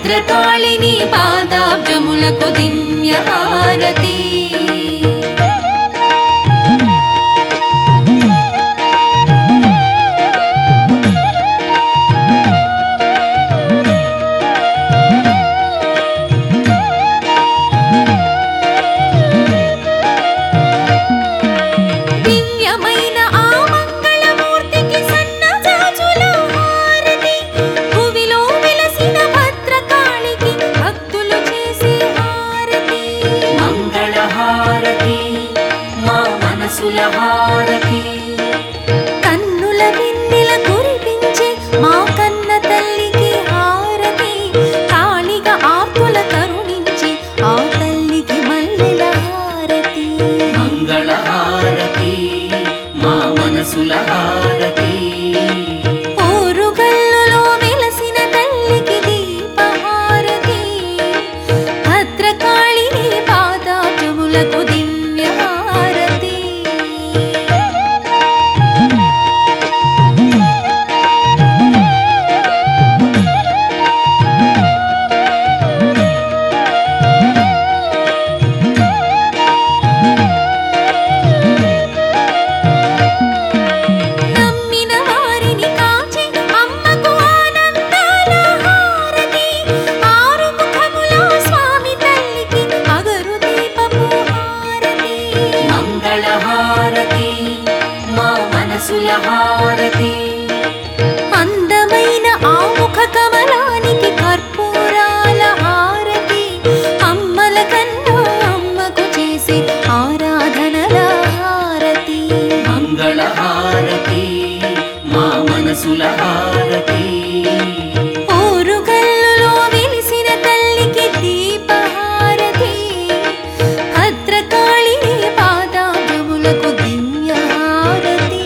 భద్రకాళిని పాదాబ్జములకు దివ్య హారతి దివ్యమైన ఆ మంగళమూర్తికి సన్నజాజుల హారతి భువిలో వెలసిన భద్రకాళికి భక్తులు చేసే హారతి మంగళహారతి మా మనసుల హారతి కన్నుల వెన్నెల కురిపించే మా కన్న తల్లికి హారతి కాళిగా ఆర్తుల కరుణించి ఆ తల్లికి మల్లెల హారతి మంగళహారతి మా మనసుల హారతి ఊరుగల్లులో వెలసిన తల్లికి దీపహారతి భద్రకాళిని పాదాజములకు దివ్య హారతి నమ్మిన వారిని కాచి అమ్మకు ఆనందాల హారతి ఆరు ముఖముల స్వామి తల్లికి అగరు దీపపు హారతి మంగళహారతి మా మనసుల హారతి అందమైన ఆ ముఖ కమలానికి కర్పూరాల హారతి అమ్మల కన్నా అమ్మకు చేసే ఆరాధనల హారతి మంగళహారతి మా మనసుల హారతి ఊరుగల్లులో వెలిసిన తల్లికి దీపహారతి భద్రకాళిని పాదాగములకు దివ్య హారతి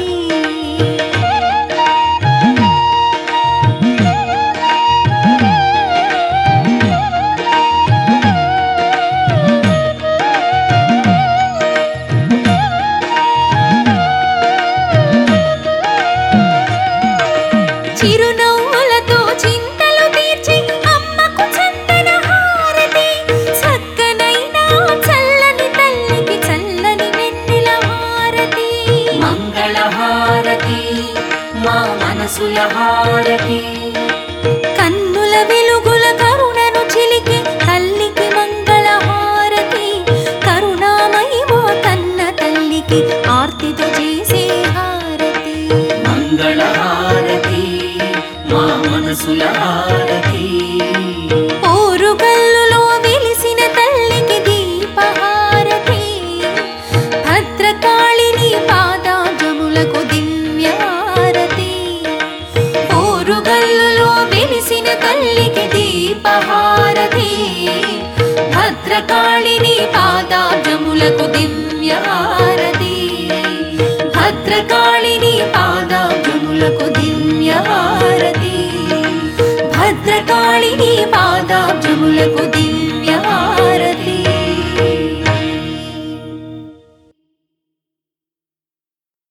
చిరునవ్వులతో చింతలు తీర్చి అమ్మకు చందన హారతి చక్కనైన చల్లని తల్లికి చల్లని వెన్నెల హారతి మంగళహారతి మా మనసుల హారతి కన్నుల వెలుగుల కరుణను చిలికి తల్లికి మంగళ హారతి కరుణామయి మా కన్న తల్లికి ఆర్తితో చేసే హారతి మంగళహారతి మా మనసుల హారతి ఊరుగల్లులో వెలిసిన తల్లికి దీపహారతి భద్రకాళిని పాదాజములకు దివ్య హారతి ఊరుగల్లులో వెలిసిన తల్లికి దీపహారతి భద్రకాళిని పాదాజములకు దివ్య హారతి భద్రకాళిని పాదాజములకు దివ్య హారతి భద్రకాళిని పాదాబ్జములకు దివ్య